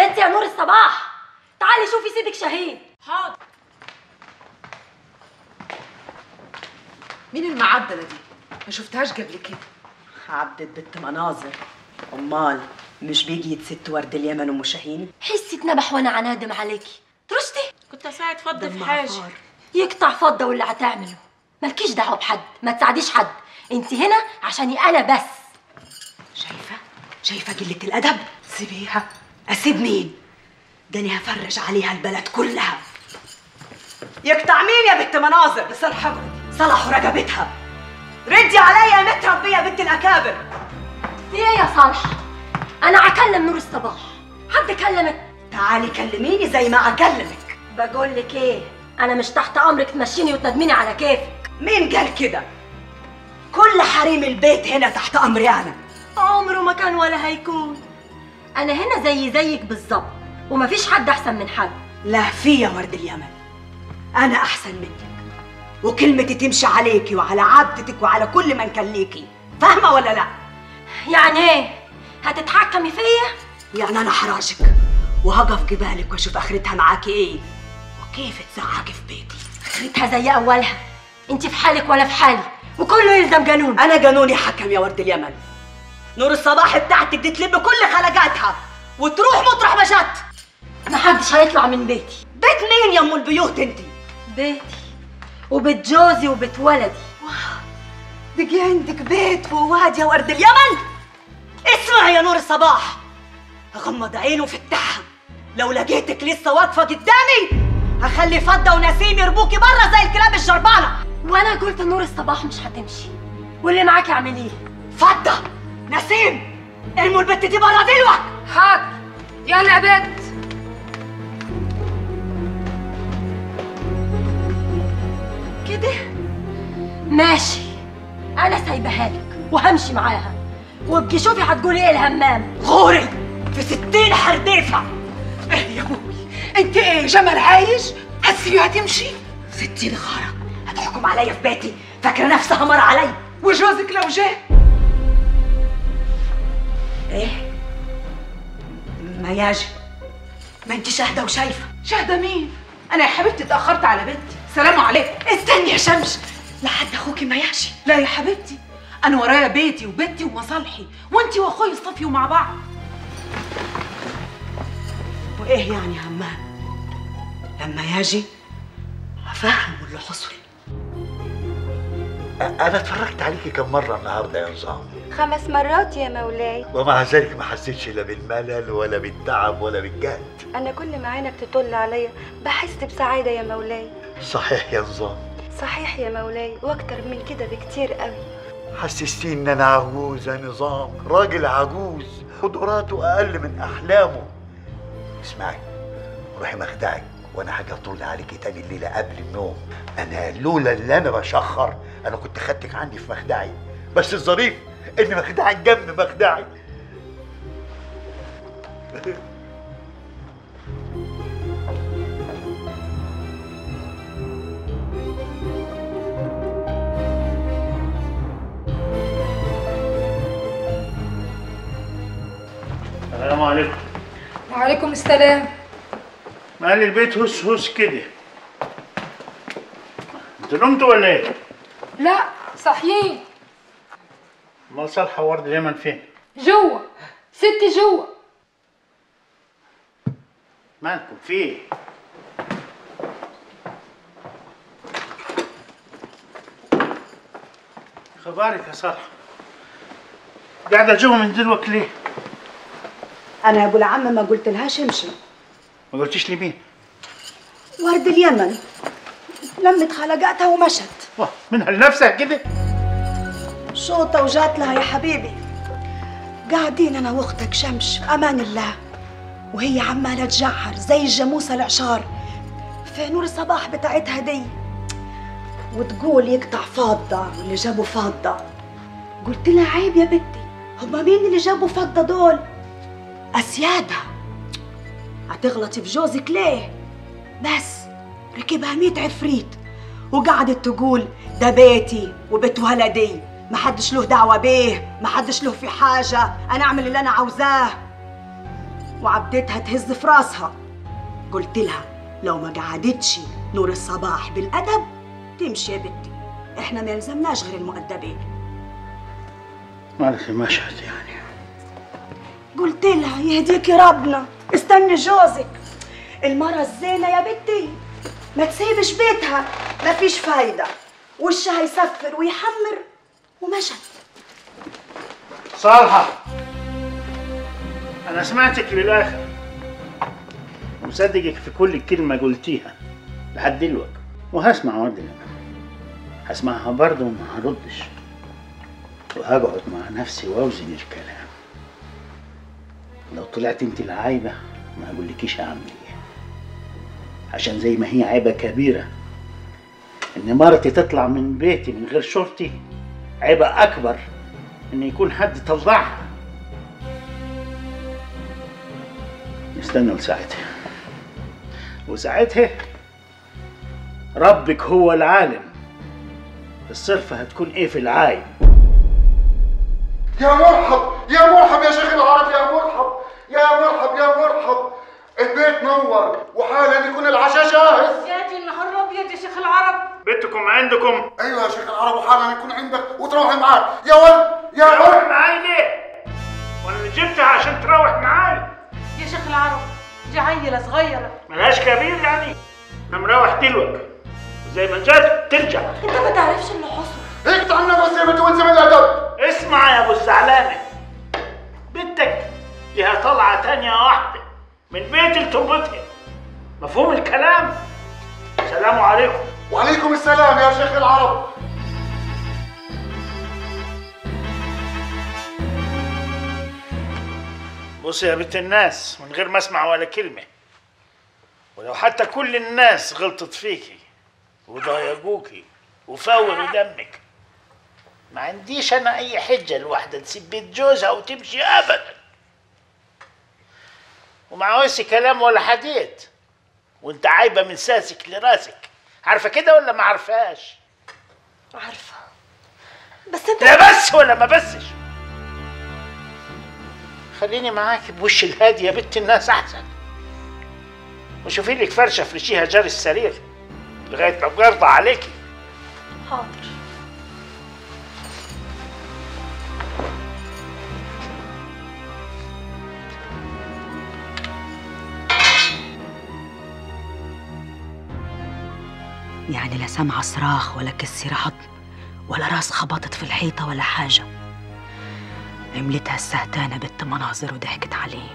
بنتي يا نور الصباح تعالي شوفي سيدك شهيد حاضر مين المعدلة دي؟ ما شفتهاش قبل كده عبدة بنت مناظر امال مش بيجي يتست ورد اليمن ام شاهين حسي اتنبح وانا عنادم عليكي ترشتي كنت اساعد فضة في دمها حاجة فار. يقطع فضة واللي هتعمله مالكيش دعوة بحد ما تساعديش حد انت هنا عشاني انا بس شايفة شايفة قلة الأدب سيبيها أسيب مين ده أنا هفرج عليها البلد كلها يقطع مين يا بنت مناظر صلحوا صلحوا رقبتها ردي عليا يا متربية بنت الأكابر في ايه يا صالحة انا هكلم نور الصباح حد كلمك تعالي كلميني زي ما أكلمك بقول لك ايه انا مش تحت امرك تمشيني وتندميني على كيفك مين قال كده كل حريم البيت هنا تحت أمري أنا عمره ما كان ولا هيكون انا هنا زي زيك بالظبط ومفيش حد احسن من حد لا في يا ورد اليمن أنا أحسن منك وكلمتي تمشي عليكي وعلى عبدتك وعلى كل من كان ليكي فاهمة ولا لا؟ يعني ايه هتتحكمي فيا يعني أنا حراجك وهقف جبالك وأشوف آخرتها معاكي إيه وكيف تزعقي في بيتي اخرتها زي اولها انت في حالك ولا في حالي وكله يلزم قانون أنا قانوني حكم يا ورد اليمن نور الصباح بتاعتك دي تلم كل خلقاتها وتروح مطرح ما جت محدش هيطلع من بيتي بيت مين يا أم البيوت أنت؟ بيتي وبيت جوزي وبيت ولدي بقي عندك بيت وواد يا ورد اليمن اسمع يا نور الصباح غمض عينه وفتحها لو لقيتك لسه واقفه قدامي هخلي فضه ونسيم يربوكي بره زي الكلاب الجربانه وانا قلت نور الصباح مش هتمشي واللي معاكي اعمليه فضه نسيم ارموا البت دي بره دلوقتي حاضر يلا يا بنت كده ماشي انا سايبها لك وهمشي معاها وابقي شوفي هتقولي ايه الهمام غوري في ستين حرديفه ايه يا ابوي انت ايه جمل عايش هتسيبيها تمشي ستين غاره هتحكم عليا في بيتي فاكره نفسها مر عليا وجوزك لو جه ايه ما ياجي ما انت شاهده وشايفه شاهدة مين انا يا حبيبتي اتاخرت على بنتي سلام عليكم استني يا شمس لحد اخوكي ما ياشي لا يا حبيبتي انا ورايا بيتي وبنتي ومصالحي وانتي واخوي اصطفيوا مع بعض وايه يعني همام لما ياجي افهم اللي حصل انا اتفرجت عليكي كم مره النهارده يا نظام خمس مرات يا مولاي ومع ذلك ما حسيتش لا بالملل ولا بالتعب ولا بالجهد أنا كل ما عينك تطل عليا بحس بسعادة يا مولاي صحيح يا نظام صحيح يا مولاي وأكتر من كده بكتير قوي حسستيني ان انا عجوز يا نظام راجل عجوز قدراته اقل من احلامه اسمعي روحي مخدعك وانا هاجي اطل عليكي تاني الليله قبل النوم انا لولا اللي انا بشخر انا كنت خدتك عندي في مخدعي بس الظريف ان مخدعك جنب مخدعي السلام عليكم وعليكم السلام مال البيت هس هس كده انتوا نمتوا ولا ايه؟ لا صحيين امال صالحه وورد دايما فين؟ جوا ستي جوا مالكم في ايه؟ خبارك يا صالحه قاعده جوا من دلوقتي ليه؟ انا يا ابو العم ما قلت لهاش امشي ما قلتيش لمين؟ ورد اليمن لمت خلقاتها ومشت واه منها لنفسها كده؟ شوطة وجات لها يا حبيبي قاعدين انا واختك شمش في امان الله وهي عمالة تجعر زي الجاموسة العشار في نور الصباح بتاعتها دي وتقول يقطع فضة واللي جابوا فضة قلت لها عيب يا بنتي هما مين اللي جابوا فضة دول أسيادها هتغلطي في جوزك ليه بس ركبها ميت عفريت وقعدت تقول ده بيتي وبيت ولدي ما حدش له دعوة بيه ما حدش له في حاجة أنا أعمل اللي أنا عاوزاه وعبدتها تهز في راسها قلت لها لو ما قعدتش نور الصباح بالأدب تمشي يا بنتي احنا ما يلزمناش غير المؤدبين مالك مشهد يعني قلت لها يهديكي ربنا استني جوزك المرة الزينة يا بنتي ما تسيبش بيتها ما فيش فايدة وشها يسفر ويحمر ومشت صالحة أنا سمعتك للآخر ومصدقك في كل كلمة قلتيها لحد دلوقتي وهسمع ودي هسمعها برضه وما هردش وهقعد مع نفسي واوزن الكلام لو طلعت انت العايبة ما اقولكيش اعمل ايه عشان زي ما هي عيبة كبيرة ان مرتي تطلع من بيتي من غير شرطي عيبة اكبر ان يكون حد طلعها نستنى لساعتها وساعتها ربك هو العالم الصرفة هتكون ايه في العايب يا مرحب يا مرحب يا شيخ العرب يا مرحب يا مرحب يا مرحب البيت نور وحالا يكون العشاء جاهز يا دي النهار ابيض يا شيخ العرب بيتكم عندكم ايوه يا شيخ العرب وحالا يكون عندك وتروحي معاك يا ولد يا تروح ولد معاي ليه؟ وانا اللي جبتها عشان تروح معاي يا شيخ العرب دي عيله صغيره ملهاش كبير يعني انا مروح دلوقتي وزي ما جت ترجع انت ما تعرفش اللي حصل هيك تعنا بس يا بنت والزم الادب اسمع يا ابو الزعلانه بنتك ليها طلعه تانية واحده من بيت لتربتها مفهوم الكلام سلام عليكم وعليكم السلام يا شيخ العرب بص يا بنت الناس من غير ما اسمع ولا كلمه ولو حتى كل الناس غلطت فيكي وضايقوكي وفوروا دمك ما عنديش انا اي حجه الواحده تسيب بيت جوزها وتمشي ابدا وما عاوزش كلام ولا حديث وانت عايبه من ساسك لراسك عارفه كده ولا ما عارفاش عارفه بس انت لا بس ولا ما بسش خليني معاك بوش الهادي يا بنت الناس احسن وشوفي لك فرشه فرشيها جار السرير لغايه ما بجرضى عليكي حاضر يعني لا سامعة صراخ ولا كسر عظم ولا راس خبطت في الحيطة ولا حاجة عملتها السهتانة بنت مناظر وضحكت عليه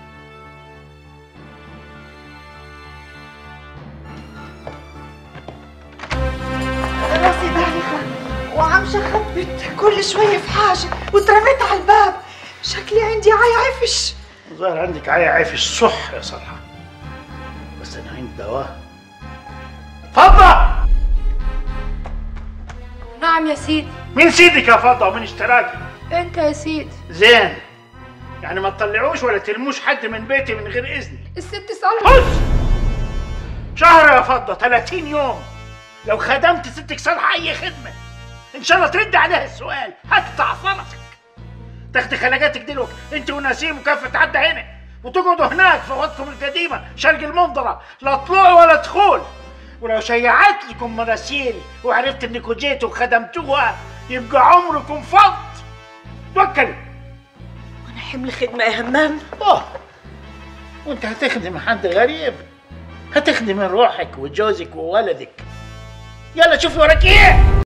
راسي دايخة وعم شخبت كل شوية في حاجة واترميت على الباب شكلي عندي عي عفش ظاهر عندك عيا عيفش صح يا صالحه بس انا عندي دواء فضة نعم يا سيدي مين سيدك يا فضة ومين اشتراكي انت يا سيدي زين يعني ما تطلعوش ولا تلموش حد من بيتي من غير اذني الست صالحة بص شهر يا فضة 30 يوم لو خدمت ستك صالحة أي خدمة إن شاء الله ترد عليها السؤال هقطع فرسك تاخدي خلاجاتك دلوقتي أنت ونسيم وكافة حد هنا وتقعدوا هناك في اوضتكم القديمة شرق المنظرة لا طلوع ولا دخول ولو شيعت لكم مراسيل وعرفت انكم جيتوا وخدمتوها يبقى عمركم فض توكلوا انا حمل خدمه يا همام اه وانت هتخدم حد غريب هتخدم روحك وجوزك وولدك يلا شوفي وراك ايه